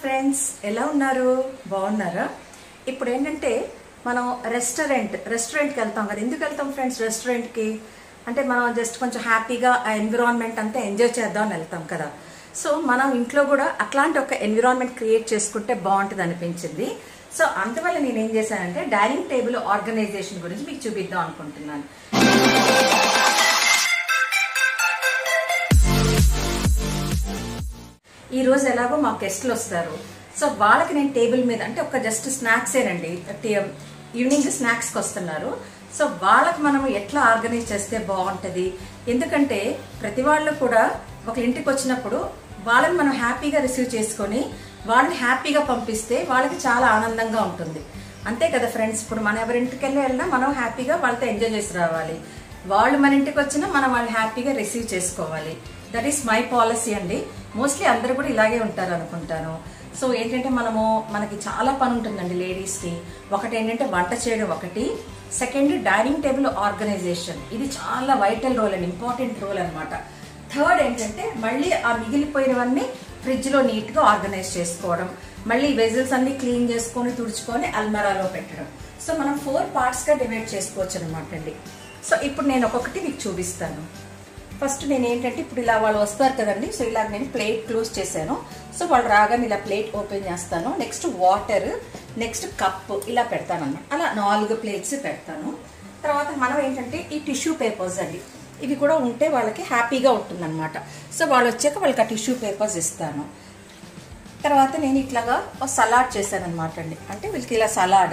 friends ఎలా ఉన్నారు బాగున్నారా ఇప్పుడు ఏంటంటే మనం రెస్టారెంట్ రెస్టారెంట్కి వెళ్తాం కదా ఎందుకు వెళ్తాం ఫ్రెండ్స్ రెస్టారెంట్కి అంటే మనం జస్ట్ కొంచెం హ్యాపీగా ఆ ఎన్విరాన్మెంట్ అంతా ఎంజాయ్ చేద్దామని వెళ్తాం కదా సో మనం ఇంట్లో కూడా అట్లాంటి ఒక ఎన్విరాన్మెంట్ క్రియేట్ చేసుకుంటే బాగుంటుంది అనిపించింది సో అందువల్ల నేను ఏం చేశానంటే డైనింగ్ టేబుల్ ఆర్గనైజేషన్ గురించి మీకు చూపిద్దాం అనుకుంటున్నాను ఈ రోజు ఎలాగో మా గెస్ట్లు వస్తారు సో వాళ్ళకి నేను టేబుల్ మీద అంటే ఒక జస్ట్ స్నాక్సేనండి ఈవినింగ్ స్నాక్స్కి వస్తున్నారు సో వాళ్ళకి మనం ఎట్లా ఆర్గనైజ్ చేస్తే బాగుంటుంది ఎందుకంటే ప్రతి వాళ్ళు కూడా ఒక ఇంటికి వచ్చినప్పుడు వాళ్ళని మనం హ్యాపీగా రిసీవ్ చేసుకొని వాళ్ళని హ్యాపీగా పంపిస్తే వాళ్ళకి చాలా ఆనందంగా ఉంటుంది అంతే కదా ఫ్రెండ్స్ ఇప్పుడు మనం ఎవరింటికి వెళ్ళి వెళ్ళినా మనం హ్యాపీగా వాళ్ళతో ఎంజాయ్ చేసి రావాలి వాళ్ళు మన ఇంటికి వచ్చినా మనం వాళ్ళని హ్యాపీగా రిసీవ్ చేసుకోవాలి దట్ ఈస్ మై పాలసీ అండి మోస్ట్లీ అందరూ కూడా ఇలాగే ఉంటారు అనుకుంటాను సో ఏంటంటే మనము మనకి చాలా పని ఉంటుందండి లేడీస్కి ఒకటి ఏంటంటే వంట చేయడం ఒకటి సెకండ్ డైనింగ్ టేబుల్ ఆర్గనైజేషన్ ఇది చాలా వైటల్ రోల్ అండి ఇంపార్టెంట్ రోల్ అనమాట థర్డ్ ఏంటంటే మళ్ళీ ఆ మిగిలిపోయినవన్నీ ఫ్రిడ్జ్లో నీట్గా ఆర్గనైజ్ చేసుకోవడం మళ్ళీ వెజిల్స్ అన్ని క్లీన్ చేసుకొని తుడుచుకొని అల్మరాలో పెట్టడం సో మనం ఫోర్ పార్ట్స్గా డివైడ్ చేసుకోవచ్చు అనమాట అండి సో ఇప్పుడు నేను ఒక్కొక్కటి మీకు చూపిస్తాను ఫస్ట్ నేను ఏంటంటే ఇప్పుడు ఇలా వాళ్ళు వస్తారు కదండి సో ఇలా నేను ప్లేట్ క్లోజ్ చేశాను సో వాళ్ళు రాగానే ఇలా ప్లేట్ ఓపెన్ చేస్తాను నెక్స్ట్ వాటర్ నెక్స్ట్ కప్ ఇలా పెడతాను అన్నమాట అలా నాలుగు ప్లేట్స్ పెడతాను తర్వాత మనం ఏంటంటే ఈ టిష్యూ పేపర్స్ అండి ఇవి కూడా ఉంటే వాళ్ళకి హ్యాపీగా ఉంటుందన్నమాట సో వాళ్ళు వచ్చాక వాళ్ళకి ఆ టిష్యూ పేపర్స్ ఇస్తాను తర్వాత నేను ఇట్లాగా ఒక సలాడ్ చేశాను అనమాట అండి అంటే వీళ్ళకి ఇలా సలాడ్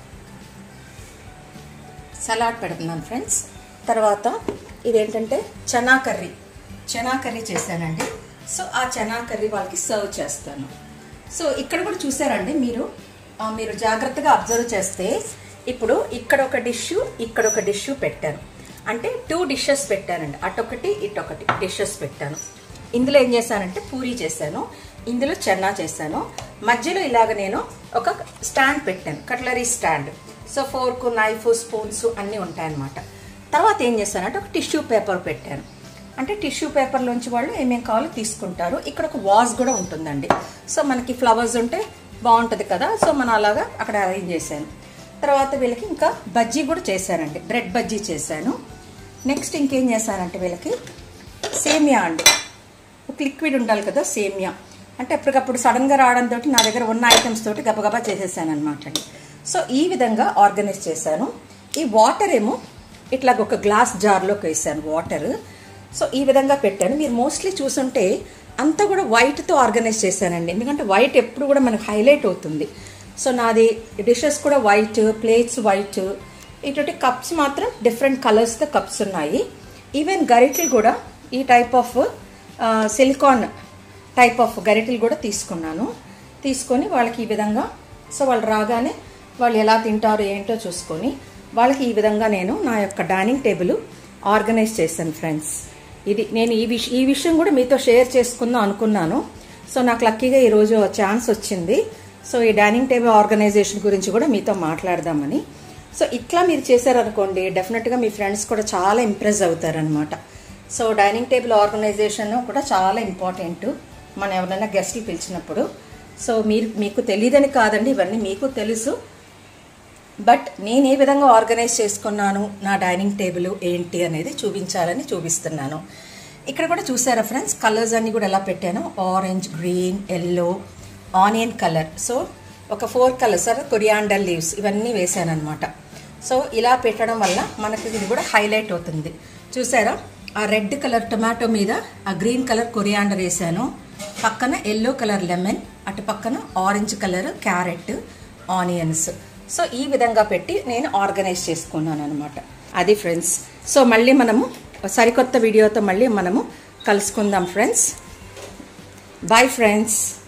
సలాడ్ పెడుతున్నాను ఫ్రెండ్స్ తర్వాత ఇదేంటంటే చనా కర్రీ చనా కర్రీ చేశానండి సో ఆ చనా కర్రీ వాళ్ళకి సర్వ్ చేస్తాను సో ఇక్కడ కూడా చూసారండి మీరు ఆ, మీరు జాగ్రత్తగా అబ్జర్వ్ చేస్తే ఇప్పుడు ఇక్కడ ఒక డిష్ ఇక్కడ ఒక డిష్ పెట్టాను అంటే టూ డిషెస్ పెట్టానండి అటొకటి ఇటొకటి డిషెస్ పెట్టాను ఇందులో ఏం చేశానంటే పూరీ చేశాను ఇందులో చెన్నా చేశాను మధ్యలో ఇలాగ నేను ఒక స్టాండ్ పెట్టాను cutlery stand so fork knife spoons అన్నీ ఉంటాయన్నమాట తర్వాత ఏం చేశానంటే ఒక టిష్యూ పేపర్ పెట్టాను అంటే టిష్యూ పేపర్లోంచి వాళ్ళు ఏమేం కావాలో తీసుకుంటారు ఇక్కడ ఒక వాజ్ కూడా ఉంటుందండి సో మనకి ఫ్లవర్స్ ఉంటే బాగుంటుంది కదా సో మనం అలాగా అక్కడ అరేంజ్ చేశాను తర్వాత వీళ్ళకి ఇంకా బజ్జీ కూడా చేశానండి బ్రెడ్ బజ్జీ చేశాను నెక్స్ట్ ఇంకేం చేశానంటే వీళ్ళకి సేమియా అండి ఒక లిక్విడ్ ఉండాలి కదా సేమియా అంటే ఎప్పటికప్పుడు సడన్గా రావడంతో నా దగ్గర ఉన్న ఐటమ్స్ తోటి గబగబా చేసేసాను అనమాట అండి సో ఈ విధంగా ఆర్గనైజ్ చేశాను ఈ వాటర్ ఏమో ఇట్లా ఒక గ్లాస్ జార్లోకి వేసాను వాటర్ సో ఈ విధంగా పెట్టాను మీరు మోస్ట్లీ చూసుంటే అంతా కూడా వైట్తో ఆర్గనైజ్ చేశానండి ఎందుకంటే వైట్ ఎప్పుడు కూడా మనకు హైలైట్ అవుతుంది సో నాది డిషెస్ కూడా వైట్ ప్లేట్స్ వైట్ ఇటువంటి కప్స్ మాత్రం డిఫరెంట్ కలర్స్తో కప్స్ ఉన్నాయి ఈవెన్ గరిటెలు కూడా ఈ type of silicone type of గరిటెలు కూడా తీసుకున్నాను తీసుకొని వాళ్ళకి ఈ విధంగా సో వాళ్ళు రాగానే వాళ్ళు ఎలా తింటారు ఏంటో చూసుకొని వాళ్ళకి ఈ విధంగా నేను నా యొక్క డైనింగ్ టేబుల్ ఆర్గనైజ్ చేశాను ఫ్రెండ్స్ ఇది నేను ఈ విష ఈ విషయం కూడా మీతో షేర్ చేసుకుందాం అనుకున్నాను సో నాకు లక్కీగా ఈరోజు ఛాన్స్ వచ్చింది సో ఈ డైనింగ్ టేబుల్ ఆర్గనైజేషన్ గురించి కూడా మీతో మాట్లాడదామని సో ఇట్లా మీరు చేశారనుకోండి డెఫినెట్గా మీ ఫ్రెండ్స్ కూడా చాలా ఇంప్రెస్ అవుతారనమాట సో డైనింగ్ టేబుల్ ఆర్గనైజేషన్ కూడా చాలా ఇంపార్టెంట్ మనం ఎవరైనా గెస్ట్లు పిలిచినప్పుడు సో మీరు మీకు తెలియదని కాదండి ఇవన్నీ మీకు తెలుసు బట్ నేను ఏ విధంగా ఆర్గనైజ్ చేసుకున్నాను నా డైనింగ్ టేబుల్ ఏంటి అనేది చూపించాలని చూపిస్తున్నాను ఇక్కడ కూడా చూసారా ఫ్రెండ్స్ కలర్స్ అన్ని కూడా ఎలా పెట్టాను orange green yellow onion colour so ఒక ఫోర్ కలర్స్ కొరియాండర్ లీవ్స్ ఇవన్నీ వేసాను అనమాట సో ఇలా పెట్టడం వల్ల మనకి ఇది కూడా హైలైట్ అవుతుంది చూసారా ఆ రెడ్ కలర్ టొమాటో మీద ఆ గ్రీన్ కలర్ కొరియాండర్ వేసాను పక్కన ఎల్లో కలర్ లెమన్ అటు పక్కన orange colour carrot onions so ఈ విధంగా పెట్టి నేను ఆర్గనైజ్ చేసుకున్నాను అనమాట అది ఫ్రెండ్స్ సో మళ్ళీ మనము సరికొత్త వీడియోతో మళ్ళీ మనము కలుసుకుందాం ఫ్రెండ్స్ బాయ్ ఫ్రెండ్స్